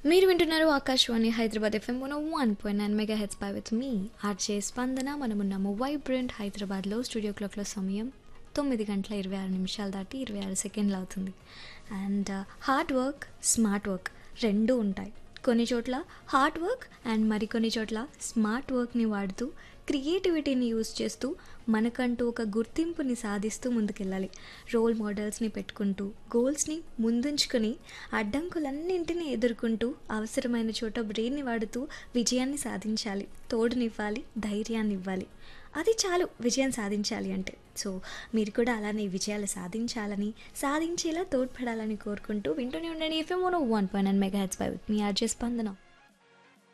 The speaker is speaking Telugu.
మీరు వింటున్నారు Akashvani Hyderabad FM one one point nine megahertz by with me RJ Spandana మనమున్నాము వైబ్రెంట్ హైదరాబాద్లో స్టూడియో క్లాక్లో సమయం తొమ్మిది గంటల ఇరవై ఆరు నిమిషాలు దాటి ఇరవై ఆరు సెకండ్లు అవుతుంది and hard work smart work రెండూ ఉంటాయి కొన్ని చోట్ల హార్డ్ వర్క్ అండ్ మరికొన్ని చోట్ల స్మార్ట్ వర్క్ని వాడుతూ క్రియేటివిటీని యూజ్ చేస్తూ మనకంటూ ఒక గుర్తింపుని సాధిస్తూ ముందుకెళ్ళాలి రోల్ మోడల్స్ని పెట్టుకుంటూ గోల్స్ని ముందుంచుకొని అడ్డంకులన్నింటినీ ఎదుర్కొంటూ అవసరమైన చోట బ్రెయిన్ని వాడుతూ విజయాన్ని సాధించాలి తోడునివ్వాలి ధైర్యాన్ని ఇవ్వాలి అది చాలు విజయం సాధించాలి అంటే సో మీరు కూడా అలానే విజయాలు సాధించాలని సాధించేలా తోడ్పడాలని కోరుకుంటూ వింటూనే ఉండండి FM one one point nine megahertz by with me RJ స్పందన